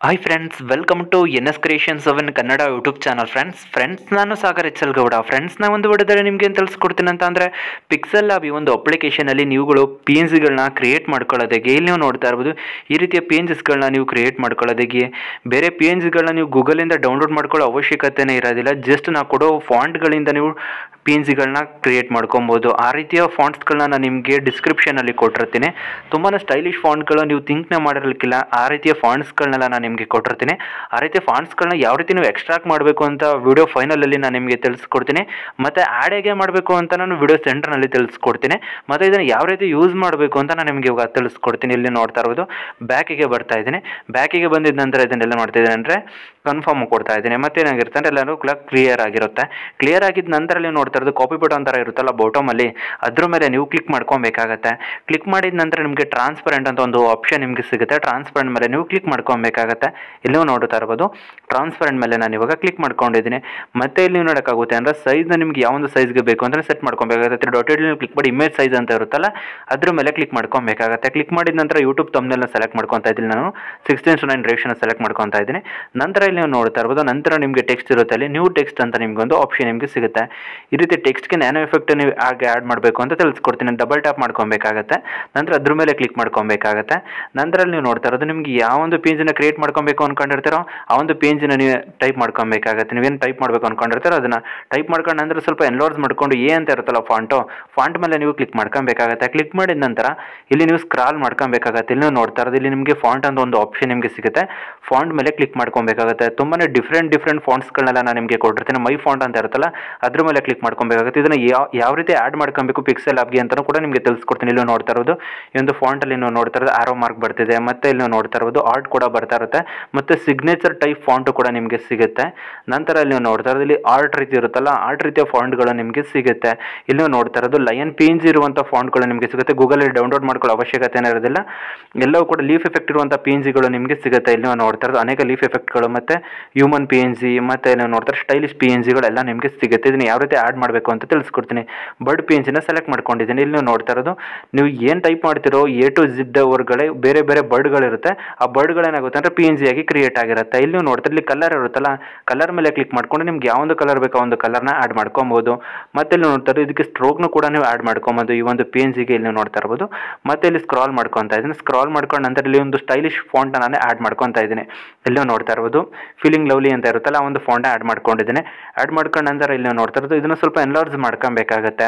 hi friends welcome to N S creation seven Kannada YouTube channel friends friends ನಾನು Sagar H L Gowda ಫ್ರೆಂಡ್ಸ್ನ ಒಂದು ವಿಡಿಯೋದಲ್ಲಿ ನಿಮಗೆ ಏನು ತಿಳಿಸ್ಕೊಡ್ತೀನಿ ಅಂತ ಅಂದರೆ ಪಿಕ್ಸೆಲ್ ಲ್ಯಾಬ್ ಈ ಒಂದು ಅಪ್ಲಿಕೇಶನಲ್ಲಿ ನೀವುಗಳು ಪಿ ಎನ್ ಜಿಗಳನ್ನ ಕ್ರಿಯೇಟ್ ಮಾಡ್ಕೊಳ್ಳೋದಕ್ಕೆ ಇಲ್ಲಿ ನೀವು ನೋಡ್ತಾ ಇರ್ಬೋದು ಈ ರೀತಿಯ ಪಿ ಎನ್ ಜಿಸ್ಗಳನ್ನ ನೀವು ಕ್ರಿಯೇಟ್ ಮಾಡ್ಕೊಳ್ಳೋದಕ್ಕೆ ಬೇರೆ ಪಿ ಎನ್ ಜಿಗಳನ್ನ ನೀವು ಗೂಗಲಿಂದ ಡೌನ್ಲೋಡ್ ಮಾಡ್ಕೊಳ್ಳೋ ಅವಶ್ಯಕತೆನೇ ಇರೋದಿಲ್ಲ ಜಸ್ಟ್ ನಾವು ಕೊಡೋ ಫಾಂಟ್ಗಳಿಂದ ನೀವು ಪಿ ಎನ್ ಜಿಗಳನ್ನ ಕ್ರಿಯೇಟ್ ಮಾಡ್ಕೊಬೋದು ಆ ರೀತಿಯ ಫಾಂಟ್ಸ್ಗಳನ್ನ ನಾನು ನಿಮಗೆ ಡಿಸ್ಕ್ರಿಪ್ಷನಲ್ಲಿ ಕೊಟ್ಟಿರ್ತೀನಿ ತುಂಬಾ ಸ್ಟೈಲಿಶ್ ಫಾಂಟ್ಗಳು ನೀವು ಥಿಂಕ್ನ ಮಾಡಿರಲಿಕ್ಕಿಲ್ಲ ಆ ರೀತಿಯ ಫಾಂಟ್ಸ್ಗಳನ್ನೆಲ್ಲ ನಾನು ನಿಮಗೆ ಕೊಟ್ಟಿರ್ತೀನಿ ಆ ರೀತಿಯ ಫಾಂಟ್ಸ್ಗಳನ್ನ ಯಾವ ರೀತಿ ನೀವು ಎಕ್ಸ್ಟ್ರಾಕ್ಟ್ ಮಾಡಬೇಕು ಅಂತ ವಿಡಿಯೋ ಫೈನಲಲ್ಲಿ ನಾನು ನಿಮಗೆ ತಿಳಿಸ್ಕೊಡ್ತೀನಿ ಮತ್ತು ಆ್ಯಡ್ ಹೇಗೆ ಮಾಡಬೇಕು ಅಂತ ನಾನು ವಿಡಿಯೋ ಸೆಂಟರ್ನಲ್ಲಿ ತಿಳಿಸ್ಕೊಡ್ತೀನಿ ಮತ್ತು ಇದನ್ನು ಯಾವ ರೀತಿ ಯೂಸ್ ಮಾಡಬೇಕು ಅಂತ ನಾನು ನಿಮಗೆ ಇವಾಗ ತಿಳಿಸ್ಕೊಡ್ತೀನಿ ಇಲ್ಲಿ ನೋಡ್ತಾ ಇರ್ಬೋದು ಬ್ಯಾಕಿಗೆ ಬರ್ತಾ ಇದ್ದೀನಿ ಬ್ಯಾಕಿಗೆ ಬಂದಿದ್ದ ನಂತರ ಇದನ್ನೆಲ್ಲ ಮಾಡ್ತಾ ಇದ್ದೀನಿ ಅಂದರೆ ಕನ್ಫರ್ಮ್ ಕೊಡ್ತಾ ಇದ್ದೀನಿ ಮತ್ತೆ ಏನಾಗಿರುತ್ತೆ ಅಂದರೆ ಎಲ್ಲರೂ ಕ್ಲಿಯರ್ ಆಗಿರುತ್ತೆ ಕ್ಲಿಯರ್ ಆಗಿದ್ದ ನಂತರ ನೀವು ನೋಡ್ತಾ ಇರೋದು ಕಾಪಿ ಬಟನ್ ಥರ ಇರುತ್ತಲ್ಲ ಬಾಟಮಲ್ಲಿ ಅದ್ರ ಮೇಲೆ ನೀವು ಕ್ಲಿಕ್ ಮಾಡ್ಕೊಬೇಕಾಗತ್ತೆ ಕ್ಲಿಕ್ ಮಾಡಿದ ನಂತರ ನಿಮಗೆ ಟ್ರಾನ್ಸ್ಪರೆಂಟ್ ಅಂತ ಒಂದು ಆಪ್ಷನ್ ನಿಮಗೆ ಸಿಗುತ್ತೆ ಟ್ರಾನ್ಸ್ಪರೆಂಟ್ ಮೇಲೆ ನೀವು ಕ್ಲಿಕ್ ಮಾಡ್ಕೊಬೇಕಾಗತ್ತೆ ಇಲ್ಲೂ ನೋಡ್ತಾ ಇರ್ಬೋದು ಟ್ರಾನ್ಸ್ಪರೆಂಟ್ ಮೇಲೆ ನಾನು ಇವಾಗ ಕ್ಲಿಕ್ ಮಾಡ್ಕೊಂಡಿದ್ದೀನಿ ಮತ್ತೆ ಇಲ್ಲಿ ನೀವು ನೋಡೋಕ್ಕಾಗುತ್ತೆ ಅಂದರೆ ಸೈಜ್ನ ನಿಮ್ಗೆ ಯಾವೊಂದು ಸೈಜ್ಗೆ ಬೇಕು ಅಂದರೆ ಸೆಟ್ ಮಾಡ್ಕೊಬೇಕಾಗುತ್ತೆ ಡಾಟೆಡ್ ನೀವು ಕ್ಲಿಕ್ ಮಾಡಿ ಇಮೇಜ್ ಸೈಜ್ ಅಂತ ಇರುತ್ತಲ್ಲ ಅದ್ರ ಮೇಲೆ ಕ್ಲಿಕ್ ಮಾಡ್ಕೊಬೇಕಾಗತ್ತೆ ಕ್ಲಿಕ್ ಮಾಡಿದ ನಂತರ ಯೂಟ್ಯೂಬ್ ತಮ್ಮನೆಲ್ಲ ಸೆಲೆಕ್ಟ್ ಮಾಡ್ಕೊತಾ ಇದ್ದೀನಿ ನಾನು ಸಿಕ್ಸ್ಟೀನ್ ಟು ನೈನ್ ರೇಷನ್ ಸೆಲೆಕ್ಟ್ ಮಾಡ್ಕೊತಾ ಇದ್ದೀನಿ ನಂತರ ಇಲ್ಲಿ ನೀವು ನೋಡ್ತಾ ಇರ್ಬೋದು ನಂತರ ನಿಮಗೆ ಟೆಕ್ಸ್ಟ್ ಇರುತ್ತೆ ಅಲ್ಲಿ ನ್ಯೂ ಟೆಕ್ಸ್ಟ್ ಅಂತ ನಿಮ್ಗೆ ಒಂದು ಆಪ್ಷನ್ ನಿಮಗೆ ಸಿಗುತ್ತೆ ಈ ರೀತಿ ಟೆಕ್ಸ್ಟ್ಗೆ ನ್ಯಾನೋ ಎಫೆಕ್ಟ್ ನೀವು ಹಾಗೆ ಆ್ಯಡ್ ಮಾಡಬೇಕು ಅಂತ ತಿಳಿಸ್ಕೊಡ್ತೀನಿ ಡಬಲ್ ಟ್ಯಾಪ್ ಮಾಡ್ಕೊಬೇಕಾಗತ್ತೆ ನಂತರ ಅದ್ರ ಮೇಲೆ ಕ್ಲಿಕ್ ಮಾಡ್ಕೊಬೇಕಾಗತ್ತೆ ನಂತರ ನೀವು ನೋಡ್ತಾ ಇರೋದು ನಿಮ್ಗೆ ಯಾವ ಒಂದು ಪೇಜನ್ನ ಕ್ರಿಯೇಟ್ ಮಾಡ್ಕೊಬೇಕು ಅನ್ಕೊಂಡಿರ್ತೀರೋ ಆ ಒಂದು ಪೇಜನ್ನ ನೀವು ಟೈಪ್ ಮಾಡ್ಕೊಬೇಕಾಗತ್ತೆ ನೀವೇನು ಟೈಪ್ ಮಾಡಬೇಕು ಅನ್ಕೊಂಡಿರ್ತೀರೋ ಅದನ್ನು ಟೈಪ್ ಮಾಡ್ಕೊಂಡು ನಂತರ ಸ್ವಲ್ಪ ಎನ್ಲೋರ್ಸ್ ಮಾಡ್ಕೊಂಡು ಎ ಅಂತ ಇರುತ್ತಲ್ಲ ಫಾಂಟು ಫಾಂಟ್ ಮೇಲೆ ನೀವು ಕ್ಲಿಕ್ ಮಾಡ್ಕೊಬೇಕಾಗತ್ತೆ ಕ್ಲಿಕ್ ಮಾಡಿದ ನಂತರ ಇಲ್ಲಿ ನೀವು ಸ್ಕ್ರಾಲ್ ಮಾಡ್ಕೊಬೇಕಾಗತ್ತೆ ಇಲ್ಲಿ ನೀವು ನೋಡ್ತಾ ಇರೋದು ಇಲ್ಲಿ ನಿಮಗೆ ಫಾಂಟ್ ಅಂತ ಒಂದು ಆಪ್ಷನ್ ನಿಮಗೆ ಸಿಗುತ್ತೆ ಫಾಂಟ್ ಮೇಲೆ ಕ್ಲಿಕ್ ಮಾಡ್ಕೊಬೇಕಾಗುತ್ತೆ ತುಂಬಾ ಡಿಫ್ರೆಂಟ್ ಡಿಫ್ರೆಂಟ್ ಫಾಂಟ್ಸ್ಗಳನ್ನೆಲ್ಲ ನಾನು ನಿಮಗೆ ಕೊಟ್ಟಿರ್ತೀನಿ ಮೈ ಫಾಂಟ್ ಅಂತ ಇರುತ್ತಲ್ಲ ಅದ್ರ ಮೇಲೆ ಕ್ಲಿಕ್ ಮಾಡ್ಕೊಬೇಕಾಗುತ್ತೆ ಇದನ್ನು ಯಾವ ಯಾವ ರೀತಿ ಆ್ಯಡ್ ಮಾಡ್ಕೊಬೇಕು ಪಿಕ್ಸೆಲ್ ಆಪ್ಗೆ ಅಂತಲೂ ಕೂಡ ನಿಮಗೆ ತಿಳಿಸ್ಕೊಡ್ತೀನಿ ಇಲ್ಲಿ ನೋಡ್ತಾ ಇರೋದು ಈ ಒಂದು ಫಾಂಟಲ್ಲಿ ನೀವು ನೋಡ್ತಾ ಇರೋದು ಆರೋ ಮಾರ್ಕ್ ಬರ್ತಿದೆ ಮತ್ತೆ ಇಲ್ಲಿ ನೀವು ನೋಡ್ತಾ ಇರೋದು ಆರ್ಟ್ ಕೂಡ ಬರ್ತಾ ಇರುತ್ತೆ ಮತ್ತು ಸಿಗ್ನೇಚರ್ ಟೈಪ್ ಫಾಂಟು ಕೂಡ ನಿಮಗೆ ಸಿಗುತ್ತೆ ನಂತರ ಇಲ್ಲಿ ನೀವು ನೋಡ್ತಾ ಇರೋದು ಇಲ್ಲಿ ಆರ್ಟ್ ರೀತಿ ಇರುತ್ತಲ್ಲ ಆರ್ಟ್ ರೀತಿಯ ಫಾಂಟ್ಗಳು ನಿಮಗೆ ಸಿಗುತ್ತೆ ಇಲ್ಲಿ ನೀವು ನೋಡ್ತಾ ಇರೋದು ಲಯನ್ ಪೇಂಜ್ ಇರುವಂಥ ಫಾಂಟ್ಗಳು ನಿಮಗೆ ಸಿಗುತ್ತೆ ಗೂಗಲಲ್ಲಿ ಡೌನ್ಲೋಡ್ ಮಾಡ್ಕೊಳ್ಳೋ ಅವಶ್ಯಕತೆ ಇರೋದಿಲ್ಲ ಎಲ್ಲವೂ ಕೂಡ ಲೀಫ್ ಎಫೆಕ್ಟ್ ಇರುವಂಥ ಪಿ ಎನ್ ಜಿಗಳು ನಿಮಗೆ ಸಿಗುತ್ತೆ ಇಲ್ಲಿ ನೀವು ನೋಡ್ತಾ ಇರೋದು ಅನೇಕ ಲೀಫ್ ಎಫೆಕ್ಟ್ಗಳು ಮತ್ತು ಹ್ಯೂಮನ್ ಪಿ ಎನ್ ಜಿ ಮತ್ತು ನೀವು ನೋಡ್ತಾರೆ ಸ್ಟೈಲಿಶ್ ಪಿ ಎನ್ ಜಿಗಳೆಲ್ಲ ನಿಮಗೆ ಸಿಗುತ್ತೆ ಇದನ್ನು ಯಾವ ರೀತಿ ಆ್ಯಡ್ ಮಾಡಬೇಕು ಅಂತ ತಿಳಿಸ್ಕೊಡ್ತೀನಿ ಬರ್ಡ್ ಪಿ ಎನ್ ಜಿನ ಸೆಲೆಕ್ಟ್ ಮಾಡ್ಕೊಂಡಿದ್ದೀನಿ ಇಲ್ಲಿ ನೀವು ನೋಡ್ತಾ ಇರೋದು ನೀವು ಏನು ಟೈಪ್ ಮಾಡ್ತಿರೋ ಎ ಟು ಜಿಡ್ ವರ್ಗಳೇ ಬೇರೆ ಬೇರೆ ಬರ್ಡ್ಗಳಿರುತ್ತೆ ಆ ಬರ್ಡ್ಗಳೇನಾಗುತ್ತೆ ಅಂದರೆ ಪಿ ಎನ್ ಜಿ ಆಗಿ ಕ್ರಿಯೇಟ್ ಆಗಿರುತ್ತೆ ಇಲ್ಲಿ ನೀವು ನೋಡ್ತಾ ಇಲ್ಲಿ ಕಲರ್ ಇರುತ್ತಲ್ಲ ಕಲರ್ ಮೇಲೆ ಕ್ಲಿಕ್ ಮಾಡ್ಕೊಂಡು ನಿಮ್ಗೆ ಯಾವೊಂದು ಕಲರ್ ಬೇಕೋ ಒಂದು ಕಲರ್ನ ಆ್ಯಡ್ ಮಾಡ್ಕೊಬೋದು ಮತ್ತೆ ಇಲ್ಲಿ ನೋಡ್ತಾ ಇರೋದು ಇದಕ್ಕೆ ಸ್ಟ್ರೋಕ್ನು ಕೂಡ ನೀವು ಆ್ಯಡ್ ಮಾಡ್ಕೊಬೋದು ಈ ಒಂದು ಪಿ ಎನ್ ಜಿಗೆ ಇಲ್ಲಿ ನೀವು ನೋಡ್ತಾ ಇರ್ಬೋದು ಮತ್ತೆ ಇಲ್ಲಿ ಸ್ಕ್ರಾಲ್ ಮಾಡ್ಕೊತಾ ಇದ್ದೀನಿ ಸ್ಕ್ರಾಲ್ ಮಾಡ್ಕೊಂಡು ನಂತರ ಇಲ್ಲಿ ಒಂದು ಸ್ಟೈಲಿಶ್ ಫಾಂಟ್ ನಾನು ಆ್ಯಡ್ ಮಾಡ್ಕೊತಾ ಇದ್ದೀನಿ ಇಲ್ಲಿ ನೀವು ನೋಡ್ತಾ ಇರ್ಬೋದು ಫೀಲಿಂಗ್ ಲವ್ಲಿ ಅಂತ ಇರುತ್ತಲ್ಲ ಆ ಒಂದು ಫಾಂಟ್ ಆ್ಯಡ್ ಮಾಡ್ಕೊಂಡಿದ್ದೀನಿ ಆ್ಯಡ್ ಮಾಡ್ಕೊಂಡು ನಂತರ ಇಲ್ಲಿ ನೀವು ನೋಡ್ತಾ ಇರೋದು ಇದನ್ನು ಸ್ವಲ್ಪ ಎನ್ಲಾರ್ಜ್ ಮಾಡ್ಕೊಬೇಕಾಗತ್ತೆ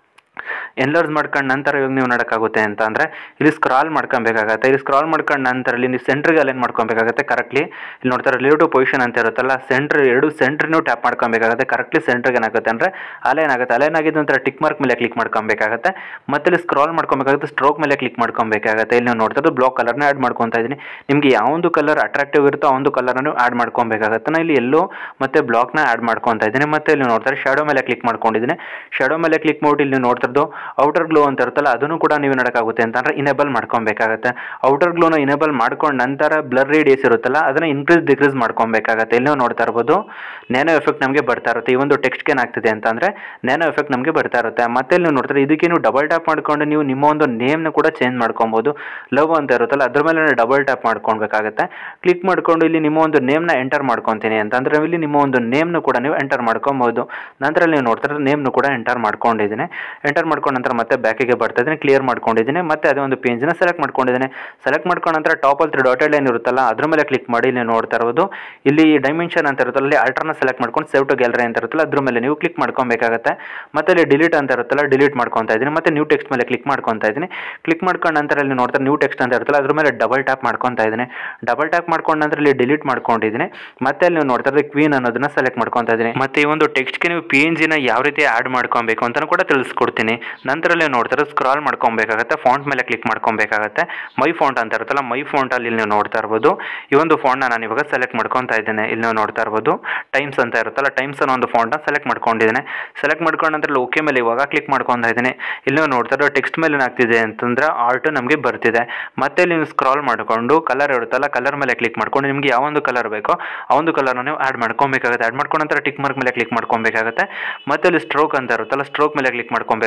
ಎನ್ಲರ್ಸ್ ಮಾಡ್ಕೊಂಡು ನಂತರ ಇವಾಗ ನೀವು ನೋಡೋಕ್ಕಾಗುತ್ತೆ ಅಂತ ಅಂದರೆ ಇಲ್ಲಿ ಸ್ಕ್ರಾಲ್ ಮಾಡ್ಕೊಬೇಕಾಗತ್ತೆ ಇಲ್ಲಿ ಸ್ಕ್ರಾಲ್ ಮಾಡ್ಕೊಂಡು ನಂತರ ಇಲ್ಲಿ ನೀವು ಸೆಂಟ್ರಿಗೆ ಅಲೈನ್ ಮಾಡ್ಕೊಬೇಕಾಗತ್ತೆ ಕರೆಕ್ಟ್ಲಿ ಇಲ್ಲಿ ನೋಡ್ತಾರೆ ರಿಲೇಟಿವ್ ಪೊಸಿಷನ್ ಅಂತ ಇರುತ್ತಲ್ಲ ಸೆಂಟ್ರ್ ಎರಡು ಸೆಂಟ್ರ್ ನೀವು ಟ್ಯಾಪ್ ಮಾಡ್ಕೊಬೇಕಾಗತ್ತೆ ಕರೆಕ್ಟ್ಲಿ ಸೆಂಟ್ರಿಗೆ ಏನಾಗುತ್ತೆ ಅಂದರೆ ಅಲೈನ್ ಆಗುತ್ತೆ ಅಲೈನ್ ಆಗಿದ್ದ ನಂತರ ಟಿಕ್ ಮಾರ್ಕ್ ಮೇಲೆ ಕ್ಲಿಕ್ ಮಾಡ್ಕೊಬೇಕಾಗತ್ತೆ ಮತ್ತೆ ಇಲ್ಲಿ ಸ್ಕ್ರಾಲ್ ಮಾಡ್ಕೊಬೇಕಾಗುತ್ತೆ ಸ್ಟ್ರೋಕ್ ಮೇಲೆ ಕ್ಲಿಕ್ ಮಾಡ್ಕೊಬೇಕಾಗತ್ತೆ ಇಲ್ಲಿ ನೀವು ನೋಡ್ತಾ ಇರೋದು ಬ್ಲಾಕ್ ಕಲರ್ನ ಆ್ಯಡ್ ಮಾಡ್ಕೊತಾ ಇದ್ದೀನಿ ನಿಮಗೆ ಯಾವೊಂದು ಕಲರ್ ಅಟ್ರಾಕ್ಟಿವ್ ಇರುತ್ತೋ ಆ ಒಂದು ಕಲರ್ನ ನೀವು ಆ್ಯಡ್ ಮಾಡ್ಕೊಬೇಕಾಗತ್ತೆ ನಾನು ಇಲ್ಲಿ ಎಲ್ಲೋ ಮತ್ತೆ ಬ್ಲಾಕ್ನ ಆ್ಯಡ್ ಮಾಡ್ಕೊತಾ ಇದ್ದೀನಿ ಮತ್ತೆ ಇಲ್ಲಿ ನೋಡ್ತಾರೆ ಶಾಡೋ ಮೇಲೆ ಕ್ಲಿಕ್ ಮಾಡ್ಕೊಂಡಿದ್ದೀನಿ ಶಾಡೋ ಮೇಲೆ ಕ್ಲಿಕ್ ಮಾಡಿ ಇಲ್ಲಿ ನೀವು ನೋಡ್ತಾ ಇರೋದು ಔಟರ್ ಗ್ಲೋ ಅಂತ ಇರುತ್ತಲ್ಲ ಅದನ್ನು ಕೂಡ ನೀವು ನೋಡೋಕ್ಕಾಗುತ್ತೆ ಅಂತಂದ್ರೆ ಇನೇಬಲ್ ಮಾಡ್ಕೊಬೇಕಾಗತ್ತೆ ಔಟರ್ ಗ್ಲೋನ ಇನೇಬಲ್ ಮಾಡ್ಕೊಂಡು ನಂತರ ಬ್ಲರ್ ರೇಡಿಯಸ್ ಇರುತ್ತಲ್ಲ ಅದನ್ನು ಇನ್ಕ್ರೀಸ್ ಡಿಕ್ರೀಸ್ ಮಾಡ್ಕೊಬೇಕಾಗತ್ತೆ ಇಲ್ಲಿ ನೀವು ನೋಡ್ತಾ ಇರ್ಬೋದು ನ್ಯಾನೋ ಎಫೆಕ್ಟ್ ನಮಗೆ ಬರ್ತಾ ಇರುತ್ತೆ ಈ ಒಂದು ಟೆಕ್ಸ್ಟ್ಗೆ ಏನಾಗ್ತಿದೆ ಅಂತಂದರೆ ನ್ಯಾನೋ ಎಫೆಕ್ಟ್ ನಮಗೆ ಬರ್ತಾ ಇರುತ್ತೆ ಮತ್ತೆ ಇಲ್ಲಿ ನೀವು ನೋಡ್ತಾರೆ ಇದಕ್ಕೆ ನೀವು ಡಬಲ್ ಟ್ಯಾಪ್ ಮಾಡ್ಕೊಂಡು ನೀವು ನಿಮ್ಮ ಒಂದು ನೇಮ್ನ ಕೂಡ ಚೇಂಜ್ ಮಾಡ್ಕೊಬೋದು ಲವ್ ಅಂತ ಇರುತ್ತಲ್ಲ ಅದ್ರ ಮೇಲೆ ಡಬಲ್ ಟ್ಯಾಪ್ ಮಾಡ್ಕೊಳ್ಬೇಕಾಗತ್ತೆ ಕ್ಲಿಕ್ ಮಾಡ್ಕೊಂಡು ಇಲ್ಲಿ ನಿಮ್ಮ ಒಂದು ನೇಮ್ನ ಎಂಟರ್ ಮಾಡ್ಕೊತೀನಿ ಅಂತಂದರೆ ಇಲ್ಲಿ ನಿಮ್ಮ ಒಂದು ನೇಮ್ನು ಕೂಡ ನೀವು ಎಂಟರ್ ಮಾಡ್ಕೊಬೋದು ನಂತರ ನೀವು ನೋಡ್ತಾರೆ ನೇಮ್ನು ಕೂಡ ಎಂಟರ್ ಮಾಡ್ಕೊಂಡಿದ್ದೀನಿ ಎಂಟರ್ ಮಾಡ್ಕೊಂಡ ನಂತರ ಮತ್ತೆ ಬ್ಯಾಕಿಗೆ ಬರ್ತಾ ಇದ್ದೀನಿ ಕ್ಲಿಯರ್ ಮಾಡ್ಕೊಂಡಿದ್ದೀನಿ ಮತ್ತೆ ಅದೇ ಒಂದು ಪೇಜ್ನ ಸೆಲೆಕ್ಟ್ ಮಾಡ್ಕೊಂಡಿದ್ದೀನಿ ಸೆಲೆಕ್ಟ್ ಮಾಡ್ಕೊಂಡ ನಂತರ ಟಾಪಲ್ಲಿ ತ್ರೀ ಡಾಟೆಡ್ ಲೈನ್ ಇರುತ್ತಲ್ಲ ಅದ್ರ ಮೇಲೆ ಕ್ಲಿಕ್ ಮಾಡಿ ಇಲ್ಲಿ ನೋಡ್ತಾ ಇರ್ಬೋದು ಇಲ್ಲಿ ಡೈಮೆನ್ಷನ್ ಅಂತ ಇರುತ್ತಲ್ಲ ಅಲ್ಲಿ ಅಲ್ಟ್ರನ ಸೆಲೆಕ್ಟ್ ಮಾಡ್ಕೊಂಡು ಸೇವ್ ಟು ಗ್ಯಾಲರಿ ಅಂತ ಇರುತ್ತಲ್ಲ ಅದ್ರ ಮೇಲೆ ನೀವು ಕ್ಲಿಕ್ ಮಾಡ್ಕೊಬೇಕಾಗತ್ತೆ ಮತ್ತೆ ಇಲ್ಲಿ ಡಿಲೀಟ್ ಅಂತ ಇರುತ್ತಲ್ಲ ಡಿಲೀಟ್ ಮಾಡ್ಕೊತಾ ಇದ್ದೀನಿ ಮತ್ತೆ ನ್ಯೂ ಟೆಕ್ಸ್ಟ್ ಮೇಲೆ ಕ್ಲಿಕ್ ಮಾಡ್ಕೊತಾ ಇದ್ದೀನಿ ಕ್ಲಿಕ್ ಮಾಡ್ಕೊಂಡ ನಂತರ ಇಲ್ಲಿ ನೋಡ್ತಾರೆ ನ್ಯೂ ಟೆಕ್ಸ್ಟ್ ಅಂತ ಇರುತ್ತಲ್ಲ ಅದ್ರ ಮೇಲೆ ಡಬಲ್ ಟ್ಯಾಪ್ ಮಾಡ್ಕೊತಾ ಇದ್ದೀನಿ ಡಬಲ್ ಟ್ಯಾಪ್ ಮಾಡ್ಕೊಂಡ ನಂತರ ಇಲ್ಲಿ ಡಿಲೀಟ್ ಮಾಡ್ಕೊಂಡಿದ್ದೀನಿ ಮತ್ತೆ ಅಲ್ಲಿ ನೀವು ನೋಡ್ತಾ ಇರೋದು ಕ್ವೀನ್ ಅನ್ನೋದನ್ನ ಸೆಲೆಕ್ಟ್ ಮಾಡ್ಕೊತಾ ಇದ್ದೀನಿ ಮತ್ತೆ ಈ ಒಂದು ಟೆಕ್ಸ್ಟ್ಗೆ ನೀವು ಪಿ ಎನ್ ಜಿನ ಯಾವ ರೀತಿ ಆ್ಯಡ್ ಮಾಡ್ಕೊಬೇಕು ಅಂತಲೂ ಕೂಡ ತಿಳಿಸ್ಕೊಡ್ತೀನಿ ನಂತರ ಅಲ್ಲಿ ನೋಡ್ತಾರೆ ಸ್ಕ್ರಾಲ್ ಮಾಡ್ಕೊಬೇಕಾಗತ್ತೆ ಫಾಂಟ್ ಮೇಲೆ ಕ್ಲಿಕ್ ಮಾಡ್ಕೊಬೇಕಾಗತ್ತೆ ಮೈ ಫಾಂಟ್ ಅಂತ ಇರುತ್ತಲ್ಲ ಮೈ ಫಾಂಟಲ್ಲಿ ಇಲ್ಲಿ ನೀವು ನೋಡ್ತಾ ಇರ್ಬೋದು ಈ ಒಂದು ಫಾಂಟ್ನ ನಾನು ಇವಾಗ ಸೆಲೆಕ್ಟ್ ಮಾಡ್ಕೊತಾ ಇದ್ದೇನೆ ಇಲ್ಲಿ ನೀವು ನೋಡ್ತಾ ಇರ್ಬೋದು ಟೈಮ್ಸ್ ಅಂತ ಇರುತ್ತಲ್ಲ ಟೈಮ್ಸ್ ಅನ್ನೋ ಒಂದು ಫಾಂಟ್ನ ಸೆಲೆಕ್ಟ್ ಮಾಡ್ಕೊಂಡಿದ್ದೇನೆ ಸೆಲೆಕ್ಟ್ ಮಾಡ್ಕೊಂಡ ನಂತರ ಓಕೆ ಮೇಲೆ ಇವಾಗ ಕ್ಲಿಕ್ ಮಾಡ್ಕೊತಾ ಇದ್ದೀನಿ ಇಲ್ಲಿ ನೀವು ನೋಡ್ತಾ ಇರೋ ಟೆಕ್ಸ್ಟ್ ಮೇಲೆ ಏನಾಗ್ತಿದೆ ಅಂತಂದ್ರೆ ಆರ್ಟ್ ನಮಗೆ ಬರ್ತಿದೆ ಮತ್ತೆ ಇಲ್ಲಿ ನೀವು ಸ್ಕ್ರಾಲ್ ಮಾಡಿಕೊಂಡು ಕಲರ್ ಇರುತ್ತಲ್ಲ ಕಲರ್ ಮೇಲೆ ಕ್ಲಿಕ್ ಮಾಡ್ಕೊಂಡು ನಿಮಗೆ ಯಾವ ಒಂದು ಕಲರ್ ಬೇಕೋ ಆ ಒಂದು ಕಲರ್ನ ನೀವು ಆ್ಯಡ್ ಮಾಡ್ಕೊಬೇಕಾಗುತ್ತೆ ಆ್ಯಡ್ ಮಾಡ್ಕೊಂಡ ನಂತರ ಟಿಕ್ ಮಾರ್ಕ್ ಮೇಲೆ ಕ್ಲಿಕ್ ಮಾಡ್ಕೊಬೇಕಾಗುತ್ತೆ ಮತ್ತೆ ಇಲ್ಲಿ ಸ್ಟ್ರೋಕ್ ಅಂತ ಇರುತ್ತಲ್ಲ ಸ್ಟ್ರೋಕ್ ಮೇಲೆ ಕ್ಲಿಕ್ ಮಾಡ್ಕೊಬೇಕಾಗುತ್ತೆ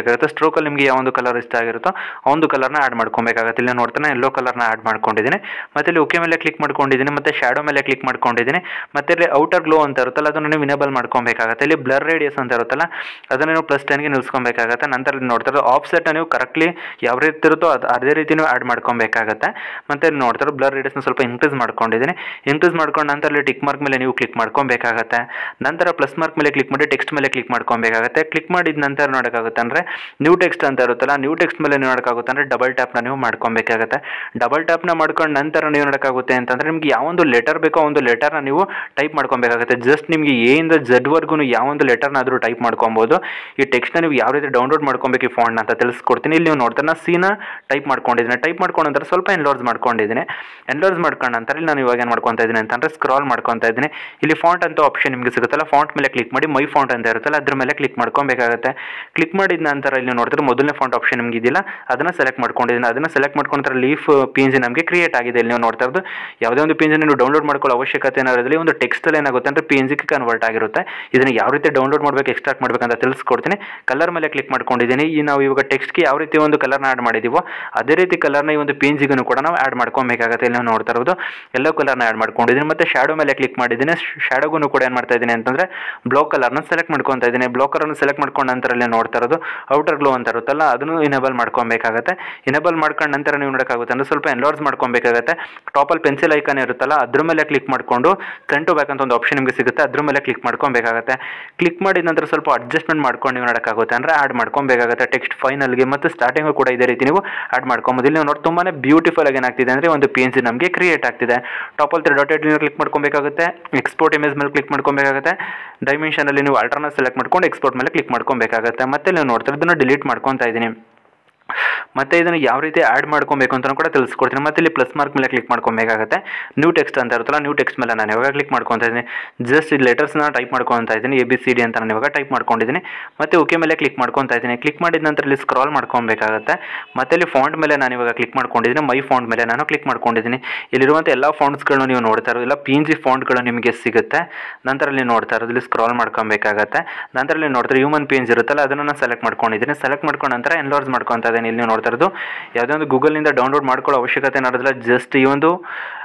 ಮಾಡ್ಕೊಬೇಕಾಗುತ್ತೆ ಸ್ಟ್ರೋಕಲ್ಲಿ ನಿಮಗೆ ಯಾವ ಒಂದು ಕಲರ್ ಇಷ್ಟ ಆಗಿರುತ್ತೋ ಆ ಒಂದು ಕಲರ್ನ ಆ್ಯಡ್ ಮಾಡ್ಕೊಬೇಕಾಗುತ್ತೆ ಇಲ್ಲಿ ನೋಡ್ತಾನೆ ಎಲ್ಲೋ ಕಲರ್ನ ಆ್ಯಡ್ ಮಾಡ್ಕೊಂಡಿದ್ದೀನಿ ಮತ್ತೆ ಇಲ್ಲಿ ಓಕೆ ಮೇಲೆ ಕ್ಲಿಕ್ ಮಾಡ್ಕೊಂಡಿದ್ದೀನಿ ಮತ್ತೆ ಶ್ಯಾಡೋ ಮೇಲೆ ಕ್ಲಿಕ್ ಮಾಡ್ಕೊಂಡಿದ್ದೀನಿ ಮತ್ತೆ ಇಲ್ಲಿ ಔಟರ್ ಗ್ಲೋ ಅಂತ ಇರುತ್ತಲ್ಲ ಅದನ್ನು ನೀವು ಇನೇಬಲ್ ಮಾಡ್ಕೊಬೇಕಾಗುತ್ತೆ ಇಲ್ಲಿ ಬ್ಲರ್ ರೇಡಿಯಸ್ ಅಂತ ಇರುತ್ತಲ್ಲ ಅದನ್ನು ನೀವು ಪ್ಲಸ್ ಟೆನ್ಗೆ ನಿಲ್ಸ್ಕೊಬೇಕಾಗತ್ತೆ ನಂತರ ಇಲ್ಲಿ ನೋಡ್ತಾರೆ ಆಫ್ಸೆಟ್ ನೀವು ಕರೆಕ್ಟ್ಲಿ ಯಾವ ರೀತಿ ಇರುತ್ತೋ ಅದು ಅದೇ ರೀತಿ ನೀವು ಆ್ಯಡ್ ಮಾಡ್ಕೊಬೇಕಾಗತ್ತೆ ಮತ್ತೆ ಇಲ್ಲಿ ನೋಡ್ತಾರೆ ಬ್ಲರ್ ರೇಡಿಯಸ್ನ ಸ್ವಲ್ಪ ಇನ್ಕ್ರೀಸ್ ಮಾಡ್ಕೊಂಡಿದ್ದೀನಿ ಇನ್ಕ್ರೀಸ್ ಮಾಡ್ಕೊಂಡು ನಂತರ ಇಲ್ಲಿ ಟಿಕ್ ಮಾರ್ಕ್ ಮೇಲೆ ನೀವು ಕ್ಲಿಕ್ ಮಾಡ್ಕೊಬೇಕಾಗತ್ತೆ ನಂತರ ಪ್ಲಸ್ ಮಾರ್ಕ್ ಮೇಲೆ ಕ್ಲಿಕ್ ಮಾಡಿ ಟೆಕ್ಸ್ಟ್ ಮೇಲೆ ಕ್ಲಿಕ್ ಮಾಡ್ಕೊಬೇಕಾಗತ್ತೆ ಕ್ಲಿಕ್ ಮಾಡಿದ ನಂತರ ನೋಡೋಕ್ಕಾಗುತ್ತೆ ಅಂದರೆ ನ್ಯೂ ಟೆಕ್ಸ್ಟ್ ಅಂತ ಇರುತ್ತಲ್ಲ ನ್ಯೂ ಟೆಕ್ಸ್ಟ್ ಮೇಲೆ ನೀವು ನೋಡೋಕ್ಕಾಗುತ್ತೆ ಅಂದರೆ ಡಬಲ್ ಟ್ಯಾಪ್ನ ನೀವು ಮಾಡ್ಕೊಬೇಕಾಗತ್ತೆ ಡಬಲ್ ಟ್ಯಾಪ್ನ ಮಾಡ್ಕೊಂಡು ನಂತರ ನೀವು ನೋಡೋಕ್ಕಾಗುತ್ತೆ ಅಂತಂದರೆ ನಿಮ್ಗೆ ಯಾವೊಂದು ಲೆಟರ್ ಬೇಕೋ ಆ ಒಂದು ಲೆಟರ್ನ ನೀವು ಟೈಪ್ ಮಾಡ್ಕೊಬೇಕಾಗುತ್ತೆ ಜಸ್ಟ್ ನಿಮಗೆ ಎ ಇಂದ ಜಡ್ವರೆಗೂ ಯಾವೊಂದು ಲೆಟರ್ನಾದರೂ ಟೈಪ್ ಮಾಡ್ಕೊಬೋದು ಈ ಟೆಕ್ಸ್ಟ್ನ ನೀವು ಯಾವ ರೀತಿ ಡೌನ್ಲೋಡ್ ಮಾಡ್ಕೊಬೇಕು ಈ ಫಾಂಟ್ನ ಅಂತ ತಿಳಿಸ್ಕೊಡ್ತೀನಿ ಇಲ್ಲಿ ನೀವು ನೋಡ್ತಾ ನಾನು ಸೀನ ಟೈಪ್ ಮಾಡ್ಕೊಂಡಿದ್ದೀನಿ ಟೈಪ್ ಮಾಡ್ಕೊಂಡ ನಂತರ ಸ್ವಲ್ಪ ಎನ್ಲೋರ್ಸ್ ಮಾಡ್ಕೊಂಡಿದ್ದೀನಿ ಎನ್ಲೋರ್ಸ್ ಮಾಡ್ಕೊಂಡ ನಂತರ ಇಲ್ಲಿ ನಾನು ಇವಾಗ ಏನು ಮಾಡ್ಕೊತಾ ಇದ್ದೀನಿ ಅಂತಂದರೆ ಸ್ಕ್ರಾಲ್ ಮಾಡ್ಕೊತಾ ಇದ್ದೀನಿ ಇಲ್ಲಿ ಫಾಂಟ್ ಅಂತ ಆಪ್ಷನ್ ನಿಮಗೆ ಸಿಗುತ್ತಲ್ಲ ಫಾಂಟ್ ಮೇಲೆ ಕ್ಲಿಕ್ ಮಾಡಿ ಮೈ ಫಾಂಟ್ ಅಂತ ಇರುತ್ತಲ್ಲ ಅದ್ರ ಮೇಲೆ ಕ್ಲಿಕ್ ಮಾಡ್ಕೊಬೇಕಾಗುತ್ತೆ ಕ್ಲಿಕ್ ಮಾಡಿದ ನಂತರ ಇಲ್ಲಿ ನೋಡ್ತಾರೆ ಮೊದಲನೇ ಫಾಂಟ್ ಆಪ್ಷನ್ ನಿಮ್ಗೆ ಇದೆಯಲ್ಲ ಅದನ್ನು ಸೆಲೆಕ್ಟ್ ಮಾಡ್ಕೊಂಡಿದ್ದೀನಿ ಅದನ್ನು ಸೆಲೆಕ್ಟ್ ಮಾಡ್ಕೊಂಡ್ರೆ ಲೀಫ್ ಪಿ ಎನ್ ಜಿ ನಮಗೆ ಕ್ರಿಯೇಟ್ ಆಗಿದೆ ಇಲ್ಲಿ ನೀವು ನೋಡ್ತಾ ಇರೋದು ಯಾವುದೇ ಒಂದು ಪಿ ಎನ್ ಜಿ ನೀವು ಡೌನ್ಲೋಡ್ ಮಾಡ್ಕೊಳ್ಳೋ ಅವಶ್ಯಕತೆ ಏನಾದ್ರಲ್ಲಿ ಒಂದು ಟೆಕ್ಸ್ಟಲ್ಲಿ ಏನಾಗುತ್ತೆ ಅಂದರೆ ಪಿ ಎನ್ ಜಿಗೆ ಕನ್ವರ್ಟ್ ಆಗಿರುತ್ತೆ ಇದನ್ನು ಯಾವ ರೀತಿ ಡೌನ್ಲೋಡ್ ಮಾಡಬೇಕು ಎಕ್ಸ್ಟ್ರಾಕ್ಟ್ ಮಾಡಬೇಕಂತ ತಿಳಿಸ್ಕೊಡ್ತೀನಿ ಕಲರ್ ಮೇಲೆ ಕ್ಲಿಕ್ ಮಾಡ್ಕೊಂಡಿದ್ದೀನಿ ಈ ನಾವು ಇವಾಗ ಟೆಕ್ಸ್ಟ್ಗೆ ಯಾವ ರೀತಿ ಒಂದು ಕಲರ್ನ ಆ್ಯಡ್ ಮಾಡಿದ್ದೀವೋ ಅದೇ ರೀತಿ ಕಲರ್ನ ಈ ಒಂದು ಪಿ ಎನ್ ಜಿಗೂ ಕೂಡ ನಾವು ಆ್ಯಡ್ ಮಾಡ್ಕೊಬೇಕಾಗುತ್ತೆ ಇಲ್ಲಿ ನಾವು ನೋಡ್ತಾ ಇರೋದು ಎಲ್ಲೋ ಕಲರ್ನ ಆ್ಯಡ್ ಮಾಡ್ಕೊಂಡಿದ್ದೀನಿ ಮತ್ತು ಶ್ಯಾಡೋ ಮೇಲೆ ಕ್ಲಿಕ್ ಮಾಡಿದ್ದೀನಿ ಶ್ಯಾಡೋಗೂ ಕೂಡ ಏನು ಮಾಡ್ತಾ ಇದ್ದೀನಿ ಅಂತಂದರೆ ಬ್ಲಾಕ್ ಕಲರ್ನ ಸೆಲೆಕ್ಟ್ ಮಾಡ್ಕೊತಾ ಇದ್ದೀನಿ ಬ್ಲಾಕ್ ಕಲರ್ನ ಸೆಲೆಕ್ಟ್ ಮಾಡ್ಕೊಂಡ ನಂತರ ಇಲ್ಲಿ ನೋಡ್ತಾ ಇರೋದು ಔಟರ್ ಗ್ಲೋ ಅಂತ ಇರುತ್ತಲ್ಲ ಅದನ್ನು ಇನೇಬಲ್ ಮಾಡ್ಕೊಬೇಕಾಗತ್ತೆ ಇನೇಬಲ್ ಮಾಡ್ಕೊಂಡ ನಂತರ ನೀವು ನೋಡೋಕ್ಕಾಗುತ್ತೆ ಅಂದರೆ ಸ್ವಲ್ಪ ಎನ್ಲಾರ್ಸ್ ಮಾಡ್ಕೊಬೇಕಾಗತ್ತೆ ಟಾಪಲ್ಲಿ ಪೆನ್ಸಿಲ್ ಐಕಾನ್ ಇರುತ್ತಲ್ಲ ಅದ್ರ ಮೇಲೆ ಕ್ಲಿಕ್ ಮಾಡಿಕೊಂಡು ಫ್ರಂಟ್ ಟು ಬ್ಯಾಕ್ ಅಂತ ಒಂದು ಆಪ್ಷನ್ ನಿಮಗೆ ಸಿಗುತ್ತೆ ಅದ್ರ ಮೇಲೆ ಕ್ಲಿಕ್ ಮಾಡ್ಕೊಬೇಕಾಗತ್ತೆ ಕ್ಲಿಕ್ ಮಾಡಿದ ನಂತರ ಸ್ವಲ್ಪ ಅಡ್ಜಸ್ಟ್ಮೆಂಟ್ ಮಾಡ್ಕೊಂಡು ನೀವು ನೋಡೋಕ್ಕಾಗುತ್ತೆ ಅಂದರೆ ಆ್ಯಡ್ ಮಾಡ್ಕೊಬೇಕಾಗುತ್ತೆ ಟೆಕ್ಸ್ಟ್ ಫೈನಲ್ಗೆ ಮತ್ತು ಸ್ಟಾರ್ಟಿಂಗು ಕೂಡ ಇದೇ ರೀತಿ ನೀವು ಆ್ಯಡ್ ಮಾಡ್ಕೊಬೋದು ಇಲ್ಲಿ ನೀವು ನೋಡಿ ತುಂಬಾ ಬ್ಯೂಟಿಫುಲ್ ಆಗಿ ಏನಾಗ್ತಿದೆ ಅಂದರೆ ಒಂದು ಪಿ ಎನ್ ಜಿ ನಮಗೆ ಕ್ರಿಯೇಟ್ ಆಗ್ತಿದೆ ಟಾಪಲ್ಲಿ ತ್ರೀ ಡಾಟೆಡ್ ಕ್ಲಿಕ್ ಮಾಡ್ಕೊಬೇಕಾಗುತ್ತೆ ಎಕ್ಸ್ಪೋರ್ಟ್ ಇಮೇಜ್ ಮೇಲೆ ಕ್ಲಿಕ್ ಮಾಡ್ಕೊಬೇಕಾಗುತ್ತೆ ಡೈಮೆನ್ಷನಲ್ಲಿ ನೀವು ಅಲ್ಟ್ರಾನ ಸೆಲೆಕ್ಟ್ ಮಾಡ್ಕೊಂಡು ಎಕ್ಸ್ಪೋರ್ಟ್ ಮೇಲೆ ಕ್ಲಿಕ್ ಮಾಡ್ಕೊಬೇಕಾಗುತ್ತೆ ಮತ್ತೆ ನೀವು ನೋಡ್ತಾರೆ ಇದನ್ನು ಡಿಲೀಟ್ ಮಾಡ್ಕೊತಾ ಇದ್ದೀನಿ ಮತ್ತೆ ಇದನ್ನು ಯಾವ ರೀತಿ ಆ್ಯಡ್ ಮಾಡ್ಕೊಬೇಕು ಅಂತ ಕೂಡ ತಿಳಿಸ್ಕೊಡ್ತೀನಿ ಮತ್ತೆ ಇಲ್ಲಿ ಪ್ಲಸ್ ಮಾರ್ಕ್ ಮೇಲೆ ಕ್ಲಿಕ್ ಮಾಡ್ಕೊಬೇಕಾಗುತ್ತೆ ನ್ಯೂ ಟೆಕ್ಸ್ಟ್ ಅಂತ ಇರುತ್ತಲ್ಲ ನ್ಯೂ ಟೆಕ್ಸ್ಟ್ ಮೇಲೆ ನಾನು ಇವಾಗ ಕ್ಲಿಕ್ ಮಾಡ್ಕೊತಾ ಇದ್ದೀನಿ ಜಸ್ಟ್ ಈ ಲೆಟರ್ಸ್ನ ಟೈಪ್ ಮಾಡ್ಕೊತಾ ಇದ್ದೀನಿ ಎ ಬಿ ಸಿ ಡಿ ಅಂತ ನಾನು ಇವಾಗ ಟೈಪ್ ಮಾಡ್ಕೊಂಡಿದ್ದೀನಿ ಮತ್ತೆ ಓಕೆ ಮೇಲೆ ಕ್ಲಿಕ್ ಮಾಡ್ಕೊತಾ ಇದ್ದೀನಿ ಕ್ಲಿಕ್ ಮಾಡಿದ ನಂತರ ಇಲ್ಲಿ ಸ್ಕ್ರಾಲ್ ಮಾಡ್ಕೊಬೇಕಾಗುತ್ತೆ ಮತ್ತೆ ಇಲ್ಲಿ ಫಾಂಟ್ ಮೇಲೆ ನಾನು ಇವಾಗ ಕ್ಲಿಕ್ ಮಾಡ್ಕೊಂಡಿದ್ದೀನಿ ಮೈ ಫಾಂಟ್ ಮೇಲೆ ನಾನು ಕ್ಲಿಕ್ ಮಾಡ್ಕೊಂಡಿದ್ದೀನಿ ಇಲ್ಲಿರುವಂಥ ಎಲ್ಲ ಫಾಂಟ್ಸ್ಗಳನ್ನು ನೀವು ನೋಡ್ತಾ ಇರೋದು ಎಲ್ಲ ಪಿ ಎನ್ ಜಿ ಫಾಂಟ್ಗಳು ನಿಮಗೆ ಸಿಗುತ್ತೆ ನಂತರ ಇಲ್ಲಿ ನೋಡ್ತಾ ಇರೋದು ಇಲ್ಲಿ ಸ್ಕ್ರಾಲ್ ಮಾಡ್ಕೊಬೇಕಾಗತ್ತೆ ನಂತರ ಇಲ್ಲಿ ನೋಡ್ತಾರೆ ಹ್ಯೂಮನ್ ಪಿ ಎನ್ ಜಿ ಇರುತ್ತಲ್ಲ ಅದನ್ನು ನಾನು ಸೆಲೆಕ್ಟ್ ಮಾಡ್ಕೊಂಡಿದ್ದೀನಿ ಸೆಲೆಕ್ಟ್ ಮಾಡ್ಕೊಂಡ ನಂತರ ಎನ್ಲೋರ್ಸ್ ಮಾಡ್ಕೊತಾ ಇದ್ದೀನಿ ಇಲ್ಲಿ ನೀವು ನೋಡ್ತಾ ಇರೋದು ಯಾವುದೇ ಒಂದು ಗೂಗಲ್ನಿಂದ ಡೌನ್ಲೋಡ್ ಮಾಡ್ಕೊಳ್ಳೋ ಅವಶ್ಯಕತೆ ಏನಾದ್ರಲ್ಲ ಜಸ್ಟ್ ಈ ಒಂದು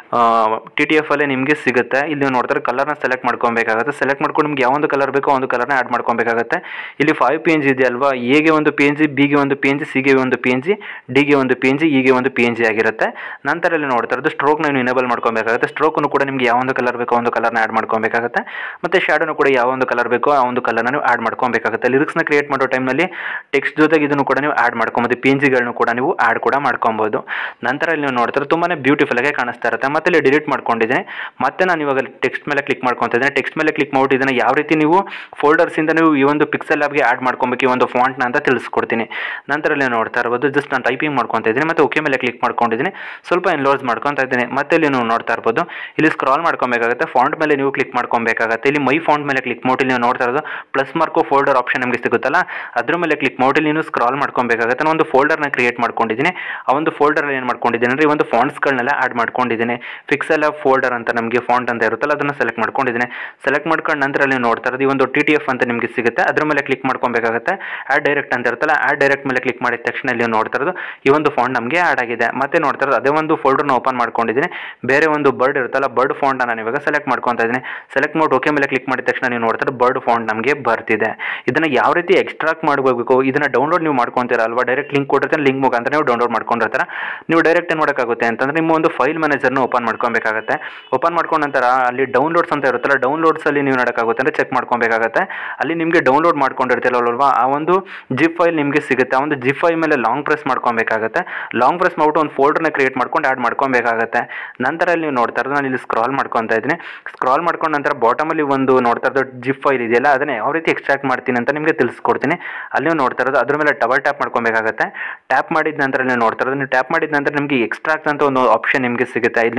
ಟಿ ಟಿ ಎಫ್ ಅಲ್ಲೇ ನಿಮಗೆ ಸಿಗುತ್ತೆ ಇಲ್ಲಿ ನೀವು ನೋಡ್ತಾರೆ ಕಲರ್ನ ಸೆಲೆಕ್ಟ್ ಮಾಡ್ಕೊಬೇಕಾಗುತ್ತೆ ಸೆಲೆಕ್ಟ್ ಮಾಡ್ಕೊಂಡು ನಿಮ್ಗೆ ಯಾವ ಒಂದು ಕಲರ್ ಬೇಕೋ ಆ ಒಂದು ಕಲರ್ನ ಆ್ಯಡ್ ಮಾಡ್ಕೊಬೇಕಾಗುತ್ತೆ ಇಲ್ಲಿ ಫೈವ್ ಪಿ ಎನ್ ಜಿ ಇದೆಯಲ್ವಾ ಎಗೆ ಒಂದು ಪಿ ಎನ್ ಜಿ ಬಿಗೆ ಒಂದು ಪಿ ಎನ್ ಜಿ ಸಿಗೆ ಒಂದು ಪಿ ಎನ್ ಜಿ ಡಿಗೆ ಒಂದು ಪಿ ಎನ್ ಜಿ ಇಗೆ ಒಂದು ಪಿ ಎನ್ ಜಿ ಆಗಿರುತ್ತೆ ನಂತರ ಇಲ್ಲಿ ನೋಡ್ತಾ ಇರೋದು ಸ್ಟ್ರೋಕ್ನ ನೀವು ಇನೇಬಲ್ ಮಾಡ್ಕೊಬೇಕಾಗುತ್ತೆ ಸ್ಟ್ರೋಕ್ನು ಕೂಡ ನಿಮ್ಗೆ ಯಾವ ಒಂದು ಕಲರ್ ಬೇಕೋ ಆ ಒಂದು ಕಲರ್ನ ಆ್ಯಡ್ ಮಾಡ್ಕೊಬೇಕಾಗುತ್ತೆ ಮತ್ತು ಶ್ಯಾಡೋನು ಕೂಡ ಯಾವ ಒಂದು ಕಲರ್ ಬೇಕೋ ಆ ಒಂದು ಕಲರ್ನ ನೀವು ಆ್ಯಡ್ ಮಾಡ್ಕೊಬೇಕಾಗುತ್ತೆ ಲಿರಿಕ್ಸ್ನ ಕ್ರಿಯೇಟ್ ಮಾಡೋ ಟೈಮ್ನಲ್ಲಿ ಟೆಕ್ಸ್ಟ್ ಜೊತೆಗೆ ಇದನ್ನು ಕೂಡ ನೀವು ಆ್ಯಡ್ ಮಾಡ್ಕೊಬೋದು ಪಿ ಎನ್ ಜಿಗಳನ್ನು ಕೂಡ ನೀವು ಆ್ಯಡ್ ಕೂಡ ಮಾಡ್ಕೊಬೋದು ನಂತರ ಇಲ್ಲಿ ನೀವು ನೋಡ್ತಾರೆ ತುಂಬಾ ಬ್ಯೂಟಿಫುಲ್ ಆಗಿ ಕಾಣಿಸ್ತಾ ಇರುತ್ತೆ ಮತ್ತೆ ಇಲ್ಲಿ ಡಿಲೀಟ್ ಮಾಡ್ಕೊಂಡಿದ್ದೀನಿ ಮತ್ತೆ ನಾನು ಇವಾಗ ಟೆಕ್ಸ್ಟ್ ಮೇಲೆ ಕ್ಲಿಕ್ ಮಾಡ್ಕೊತಾ ಇದ್ದೀನಿ ಟೆಕ್ಸ್ಟ್ ಮೇಲೆ ಕ್ಲಿಕ್ ಮಾಡ್ಬಿಟ್ಟು ಇದನ್ನು ಯಾವ ರೀತಿ ನೀವು ಫೋಲ್ಡರ್ಸಿಂದ ನೀವು ಈ ಒಂದು ಪಿಕ್ಸೆಲ್ ಆ್ಯಪ್ಗೆ ಆ್ಯಡ್ ಮಾಡ್ಕೊಬೇಕು ಈ ಒಂದು ಫಾಂಟ್ನ ಅಂತ ತಿಳಿಸ್ಕೊಡ್ತೀನಿ ನಂತರ ಇಲ್ಲಿ ನೋಡ್ತಾ ಇರ್ಬೋದು ಜಸ್ಟ್ ನಾನು ಟೈಪಿಂಗ್ ಮಾಡ್ಕೊತಾ ಇದ್ದೀನಿ ಮತ್ತೆ ಓಕೆ ಮೇಲೆ ಕ್ಲಿಕ್ ಮಾಡ್ಕೊಂಡಿದ್ದೀನಿ ಸ್ವಲ್ಪ ಎನ್ಲೋರ್ಸ್ ಮಾಡ್ಕೊತಾ ಇದ್ದೀನಿ ಮತ್ತೆ ಇಲ್ಲಿ ನೀವು ನೋಡ್ತಾ ಇರ್ಬೋದು ಇಲ್ಲಿ ಸ್ಕ್ರಾಲ್ ಮಾಡ್ಕೊಬೇಕಾಗುತ್ತೆ ಫಾಂಟ್ ಮೇಲೆ ನೀವು ಕ್ಲಿಕ್ ಮಾಡ್ಕೊಬೇಕಾಗುತ್ತೆ ಇಲ್ಲಿ ಮೈ ಫಾಂಟ್ ಮೇಲೆ ಕ್ಲಿಕ್ ಮಾಡಿ ನೀವು ನೋಡ್ತಾ ಇರೋದು ಪ್ಲಸ್ ಮಾರ್ಕೋ ಫೋಲ್ಡರ್ ಆಪ್ಷನ್ ನಿಮಗೆ ಸಿಗುತ್ತಲ್ಲ ಅದ್ರ ಮೇಲೆ ಕ್ಲಿಕ್ ಮಾಡಿ ನೀವು ಸ್ಕ್ರಾಲ್ ಮಾಡ್ಕೊಬೇಕಾಗುತ್ತೆ ನಾನು ಒಂದು ಫೋಲ್ಡರ್ನ ಕ್ರಿಯೇಟ್ ಮಾಡ್ಕೊಂಡಿದ್ದೀನಿ ಆ ಒಂದು ಫೋಲ್ಡರ್ ಏನು ಮಾಡ್ಕೊಂಡಿದ್ದೀನಿ ಅಂದರೆ ಈ ಒಂದು ಫಾಂಟ್ಸ್ಗಳನ್ನೆಲ್ಲ ಆ್ಯಡ್ ಮಾಡ್ಕೊಂಡಿದ್ದೀನಿ ಫಿಕ್ಸೆಲ್ ಫೋಲ್ಡರ್ ಅಂತ ನಮಗೆ ಫಾಂಟ್ ಅಂತ ಇರುತ್ತಲ್ಲ ಅದನ್ನು ಸೆಲೆಕ್ಟ್ ಮಾಡ್ಕೊಂಡಿದ್ದೀನಿ ಸೆಲೆಕ್ಟ್ ಮಾಡ್ಕೊಂಡು ನಂತರ ಅಲ್ಲಿ ನೋಡ್ತಾ ಇರೋದು ಈ ಒಂದು ಟಿ ಟಿ ಎಫ್ ಅಂತ ನಿಮಗೆ ಸಿಗುತ್ತೆ ಅದ್ರ ಮೇಲೆ ಕ್ಲಿಕ್ ಮಾಡ್ಕೊಬೇಕಾಗುತ್ತೆ ಆ್ಯಡ್ ಡೈರೆಕ್ಟ್ ಅಂತ ಇರುತ್ತಲ್ಲ ಆ್ಯಡ್ ಡೈರೆಕ್ಟ್ ಮೇಲೆ ಕ್ಲಿಕ್ ಮಾಡಿದ ತಕ್ಷಣ ಇಲ್ಲಿ ನೋಡ್ತಾ ಇರೋದು ಈ ಒಂದು ಫಾಂಟ್ ನಮಗೆ ಆ್ಯಡ್ ಆಗಿದೆ ಮತ್ತೆ ನೋಡ್ತಾ ಇರೋದು ಅದೇ ಒಂದು ಫೋಲ್ಡರ್ನ ಓಪನ್ ಮಾಡ್ಕೊಂಡಿದ್ದೀನಿ ಬೇರೆ ಒಂದು ಬರ್ಡ್ ಇರುತ್ತಲ್ಲ ಬರ್ಡ್ ಫಾಂಟ್ನ ನಾನು ಇವಾಗ ಸೆಲೆಕ್ಟ್ ಮಾಡ್ಕೊತಾ ಇದ್ದೀನಿ ಸೆಲೆಕ್ಟ್ ಮಾಡಿ ಓಕೆ ಮೇಲೆ ಕ್ಲಿಕ್ ಮಾಡಿದ ತಕ್ಷಣ ನೀವು ನೋಡ್ತಾರೆ ಬರ್ಡ್ ಫಾಂಟ್ ನಮಗೆ ಬರ್ತಿದೆ ಇದನ್ನು ಯಾವ ರೀತಿ ಎಕ್ಸ್ಟ್ರಾಕ್ಟ್ ಮಾಡಬೇಕು ಇದನ್ನು ಡೌನ್ಲೋಡ್ ನೀವು ಮಾಡ್ಕೊತೀರ ಅಲ್ವಾ ಡೈರೆಕ್ಟ್ ಲಿಂಕ್ ಕೊಟ್ಟಿರ್ತಾರೆ ಲಿಂಕ್ ಮುಖಾಂತರ ನೀವು ಡೌನ್ಲೋಡ್ ಮಾಡ್ಕೊಂಡಿರ್ತಾರೆ ನೀವು ಡೈರೆಕ್ಟ್ ಏನು ಮಾಡೋಕ್ಕಾಗುತ್ತೆ ಅಂತಂದ್ರೆ ನಿಮ್ಮ ಒಂದು ಫೈಲ್ ಮ್ಯಾನೇಜರ್ನ ಓಪನ್ ಮಾಡ್ಕೊಬೇಕಾಗುತ್ತೆ ಓಪನ್ ಮಾಡ್ಕೊಂಡ ನಂತರ ಅಲ್ಲಿ ಡೌನ್ಲೋಡ್ಸ್ ಅಂತ ಇರುತ್ತಲ್ಲ ಡೌನ್ಲೋಡ್ಸಲ್ಲಿ ನೀವು ನೋಡೋಕ್ಕಾಗುತ್ತೆ ಅಂದರೆ ಚೆಕ್ ಮಾಡ್ಕೊಬೇಕಾಗುತ್ತೆ ಅಲ್ಲಿ ನಿಮಗೆ ಡೌನ್ಲೋಡ್ ಮಾಡ್ಕೊಂಡಿರ್ತೀರಲ್ವಾ ಆ ಒಂದು ಜಿಪ್ ಫೈಲ್ ನಿಮಗೆ ಸಿಗುತ್ತೆ ಆ ಒಂದು ಜಿಪ್ ಫೈಲ್ ಮೇಲೆ ಲಾಂಗ್ ಪ್ರೆಸ್ ಮಾಡ್ಕೊಬೇಕಾಗುತ್ತೆ ಲಾಂಗ್ ಪ್ರೆಸ್ ಮಾಡ್ಬಿಟ್ಟು ಒಂದು ಫೋಲ್ಡರ್ನ ಕ್ರಿಯೇಟ್ ಮಾಡ್ಕೊಂಡು ಆ್ಯಡ್ ಮಾಡ್ಕೊಬೇಕಾಗುತ್ತೆ ನಂತರ ಅಲ್ಲಿ ನೀವು ನೋಡ್ತಾ ಇರೋದು ನಾನು ಇಲ್ಲಿ ಸ್ಕ್ರಾಲ್ ಮಾಡ್ಕೊತಾ ಇದ್ದೀನಿ ಸ್ಕ್ರಾಲ್ ಮಾಡ್ಕೊಂಡ ನಂತರ ಬಾಟಮಲ್ಲಿ ಒಂದು ನೋಡ್ತಾ ಇರೋದು ಜಿಪ್ ಫೈಲ್ ಇದೆಯಲ್ಲ ಅದನ್ನೇ ಯಾವ ರೀತಿ ಎಕ್ಸ್ಟ್ರಾಕ್ಟ್ ಮಾಡ್ತೀನಿ ಅಂತ ನಿಮಗೆ ತಿಳಿಸ್ಕೊಡ್ತೀನಿ ಅಲ್ಲಿ ನೀವು ನೋಡ್ತಾ ಇರೋದು ಅದ್ರ ಮೇಲೆ ಡಬಲ್ ಟ್ಯಾಪ್ ಮಾಡ್ಕೊಬೇಕಾಗುತ್ತೆ ಟ್ಯಾಪ್ ಮಾಡಿದ ನಂತರ ನೀವು ನೋಡ್ತಾ ಇರೋದು ನೀವು ಟ್ಯಾಪ್ ಮಾಡಿದ ನಂತರ ನಿಮಗೆ ಎಕ್ಸ್ಟ್ರಾಕ್ಟ್ ಅಂತ ಒಂದು ಆಪ್ಷನ್ ನಿಮಗೆ ಸಿಗುತ್ತೆ ಇಲ್ಲಿ ನೀವು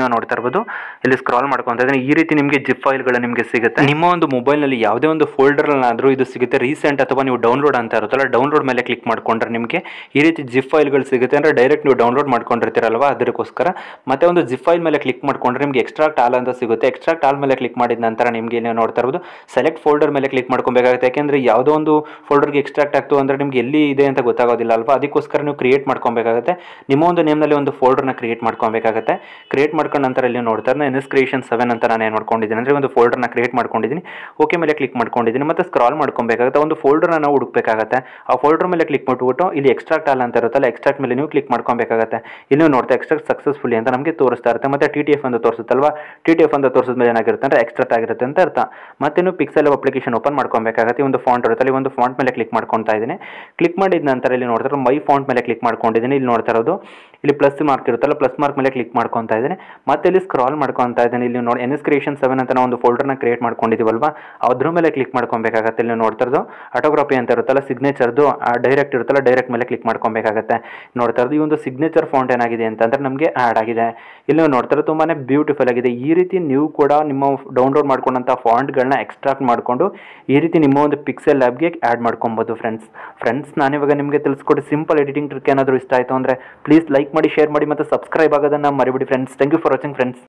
ನೋಡ್ತಾ ಇರ್ಬೋದು ಇಲ್ಲಿ ಸ್ಕ್ರಾಲ್ ಮಾಡ್ಕೊಂತ ಇದ್ದೀನಿ ಈ ರೀತಿ ನಿಮಗೆ ಜಿಪ್ ಫೈಲ್ಗಳು ನಿಮಗೆ ಸಿಗುತ್ತೆ ನಿಮ್ಮ ಒಂದು ಮೊಬೈಲ್ನಲ್ಲಿ ಯಾವುದೇ ಒಂದು ಫೋಲ್ಡರ್ನಾದರೂ ಇದು ಸಿಗುತ್ತೆ ರೀಸೆಂಟ್ ಅಥವಾ ನೀವು ಡೌನ್ಲೋಡ್ ಅಂತ ಇರುತ್ತಲ್ಲ ಡೌನ್ಲೋಡ್ ಮೇಲೆ ಕ್ಲಿಕ್ ಮಾಡ್ಕೊಂಡ್ರೆ ನಿಮಗೆ ಈ ರೀತಿ ಜಿಪ್ ಫೈಲ್ಗಳು ಸಿಗುತ್ತೆ ಅಂದರೆ ಡೈರೆಕ್ಟ್ ನೀವು ಡೌನ್ಲೋಡ್ ಮಾಡ್ಕೊಂಡಿರ್ತೀರಲ್ವ ಅದಕ್ಕೋಸ್ಕರ ಮತ್ತೆ ಒಂದು ಜಿಪ್ ಫೈಲ್ ಮೇಲೆ ಕ್ಲಿಕ್ ಮಾಡ್ಕೊಂಡ್ರೆ ನಿಮಗೆ ಎಕ್ಸ್ಟ್ರಾಕ್ಟ್ ಆಲ್ ಅಂತ ಸಿಗುತ್ತೆ ಎಕ್ಸ್ಟ್ರಾಕ್ಟ್ ಆಲ್ ಮೇಲೆ ಕ್ಲಿಕ್ ಮಾಡಿದ ನಂತರ ನಿಮಗೆ ನೀವು ನೋಡ್ತಾ ಇರ್ಬೋದು ಸೆಲೆಕ್ಟ್ ಫೋಲ್ಡರ್ ಮೇಲೆ ಕ್ಲಿಕ್ ಮಾಡ್ಕೊಬೇಕಾಗುತ್ತೆ ಯಾಕೆಂದರೆ ಯಾವುದೋ ಒಂದು ಫೋಲ್ಡರ್ಗೆ ಎಕ್ಸ್ಟ್ರಾಕ್ಟ್ ಆಗ್ತು ಅಂದರೆ ನಿಮ್ಗೆ ಎಲ್ಲಿ ಇದೆ ಅಂತ ಗೊತ್ತಾಗೋದಿಲ್ಲ ಅಲ್ವಾ ಅದಕ್ಕೋಸ್ಕರ ನೀವು ಕ್ರಿಯೇಟ್ ಮಾಡ್ಕೊಬೇಕಾಗುತ್ತೆ ನಿಮ್ಮ ಒಂದು ನೇಮ್ನಲ್ಲಿ ಒಂದು ಫೋಲ್ಡರ್ನ ಕ್ರಿಯೇಟ್ ಮಾಡ್ಕೊಬೇಕಾಗುತ್ತೆ ಕ್ರಿಯೇಟ್ ಮಾಡ್ಕೊಂಡ ನಂತರ ಇಲ್ಲಿ ನೋಡ್ತಾರೆ ನಾನು ಎನ್ ಎಸ್ ಕ್ರಿಯೇಷನ್ ಸೆವೆನ್ ಅಂತ ನಾನು ಏನು ಮಾಡ್ಕೊಂಡಿದ್ದೀನಿ ಅಂದರೆ ಒಂದು ಫೋಲ್ಡರ್ನ ಕ್ರಿಯೇಟ್ ಮಾಡ್ಕೊಂಡಿದ್ದೀನಿ ಓಕೆ ಮೇಲೆ ಕ್ಲಿಕ್ ಮಾಡ್ಕೊಂಡಿದ್ದೀನಿ ಮತ್ತೆ ಸ್ಕ್ರಾಲ್ ಮಾಡ್ಕೊಬೇಕಾಗುತ್ತೆ ಒಂದು ಫೋಲ್ಡರ್ನ ನಾವು ಹುಡುಕ್ಬೇಕಾಗುತ್ತೆ ಆ ಫೋಲ್ಡರ್ ಮೇಲೆ ಕ್ಲಿಕ್ ಮಾಡಿಬಿಟ್ಟು ಇಲ್ಲಿ ಎಕ್ಸ್ಟ್ರಾಕ್ಟ್ ಆಲ್ ಅಂತ ಇರುತ್ತಲ್ಲ ಎಕ್ಸ್ಟ್ರಾಕ್ಟ್ ಮೇಲೆ ನೀವು ಕ್ಲಿಕ್ ಮಾಡ್ಕೊಬೇಕಾಗುತ್ತೆ ಇಲ್ಲಿ ನೀವು ನೋಡ್ತಾ ಎಕ್ಸ್ಟ್ರಾಕ್ಟ್ ಸಕ್ಸಸ್ಫುಲಿ ಅಂತ ನಮಗೆ ತೋರಿಸ್ತಾ ಇರುತ್ತೆ ಮತ್ತೆ ಟಿ ಟಿ ಎಫ್ ಅಂತ ತೋರಿಸುತ್ತಲ್ವಾ ಟಿ ಟಿ ಎಫ್ ಅಂತ ತೋರಿಸಿದ ಮೇಲೆ ಏನಾಗಿರುತ್ತೆ ಅಂದರೆ ಎಕ್ಸ್ಟ್ರಾಕ್ಟ್ ಆಗಿರುತ್ತೆ ಅಂತ ಅರ್ಥ ಮತ್ತೆ ನೀವು ಪಿಕ್ಸೆಲ್ ಅಪ್ಲಿಕೇಶನ್ ಓಪನ್ ಮಾಡ್ಕೊಬೇಕಾಗುತ್ತೆ ಈ ಒಂದು ಫಾಂಟ್ ಇರುತ್ತೆ ಅಲ್ಲಿ ಒಂದು ಫಾಂಟ್ ಮೇಲೆ ಕ್ಲಿಕ್ ಮಾಡ್ಕೊತಾ ಇದ್ದೀನಿ ಕ್ಲಿಕ್ ಮಾಡಿದ ನಂತರ ಇಲ್ಲಿ ನೋಡ್ತಾ ಇರೋ ಮೈ ಫಾಂಟ್ ಮೇಲೆ ಕ್ಲಿಕ್ ಮಾಡ್ಕೊಂಡಿದ್ದೀನಿ ಇಲ್ಲಿ ನೋಡ್ತಾ ಇರೋದು ಇಲ್ಲಿ ಪ್ಲಸ್ ಮಾರ್ಕ್ ಇರುತ್ತಲ್ಲ ಪ್ಲಸ್ ಮಾರ್ಕ್ ಮೇಲೆ ಕ್ಲಿಕ್ ಮಾಡ್ಕೊತಾ ಇದ್ದೀನಿ ಮತ್ತೆ ಇಲ್ಲಿ ಸ್ಕ್ರಾಲ್ ಮಾಡ್ಕೊತಾ ಇದ್ದೀನಿ ಇಲ್ಲಿ ನೋಡಿ ಎನ್ ಎಸ್ ಕ್ರಿಯೇಷನ್ ಸೆವೆನ್ ಅಂತ ನಾವು ಒಂದು ಫೋಲ್ಡರ್ನ ಕ್ರಿಯೇಟ್ ಮಾಡ್ಕೊಂಡಿದ್ದೀವಲ್ವಾ ಅದ್ರ ಮೇಲೆ ಕ್ಲಿಕ್ ಮಾಡ್ಕೊಬೇಕಾಗತ್ತೆ ಇಲ್ಲಿ ನೋಡ್ತಾ ಇರೋದು ಆಟೋಗ್ರಫಿ ಅಂತ ಇರುತ್ತಲ್ಲ ಸಿಗ್ನೇಚರ್ದು ಡೈರೆಕ್ಟ್ ಇರುತ್ತಲ್ಲ ಡೈರೆಕ್ಟ್ ಮೇಲೆ ಕ್ಲಿಕ್ ಮಾಡ್ಕೊಬೇಕಾಗತ್ತೆ ನೋಡ್ತಾ ಇರೋದು ಈ ಒಂದು ಸಿಗ್ನೇಚರ್ ಫಾಂಟ್ ಏನಾಗಿದೆ ಅಂತಂದ್ರೆ ನಮಗೆ ಆ್ಯಡ್ ಆಗಿದೆ ಇಲ್ಲಿ ನೀವು ನೋಡ್ತಾ ಇರೋದು ತುಂಬಾ ಬ್ಯೂಟಿಫುಲ್ ಆಗಿದೆ ಈ ರೀತಿ ನೀವು ಕೂಡ ನಿಮ್ಮ ಡೌನ್ಲೋಡ್ ಮಾಡ್ಕೊಂಡಂಥ ಫಾಂಟ್ಗಳನ್ನ ಎಕ್ಸ್ಟ್ರಾಕ್ಟ್ ಮಾಡಿಕೊಂಡು ಈ ರೀತಿ ನಿಮ್ಮ ಒಂದು ಪಿಕ್ಸೆಲ್ ಲ್ಯಾಬ್ಗೆ ಆ್ಯಡ್ ಮಾಡ್ಕೊಬೋದು ಫ್ರೆಂಡ್ಸ್ ಫ್ರೆಂಡ್ಸ್ ನಾನಿವಾಗ ನಿಮಗೆ ತಿಳಿಸ್ಕೊಟ್ಟು ಸಿಂಪಲ್ ಎಡಿಟಿಂಗ್ ಟ್ರಿಕ್ ಏನಾದರೂ ಇಷ್ಟ ಆಯಿತು ಅಂದರೆ ಪ್ಲೀಸ್ ಲೈಕ್ ಮಾಡಿ ಶೇರ್ ಮಾಡಿ ಮತ್ತು ಸಬ್ಸ್ಕ್ರೈಬ್ ಆಗೋದನ್ನು ಮರಿಬಿಡಿ friends thank you for watching friends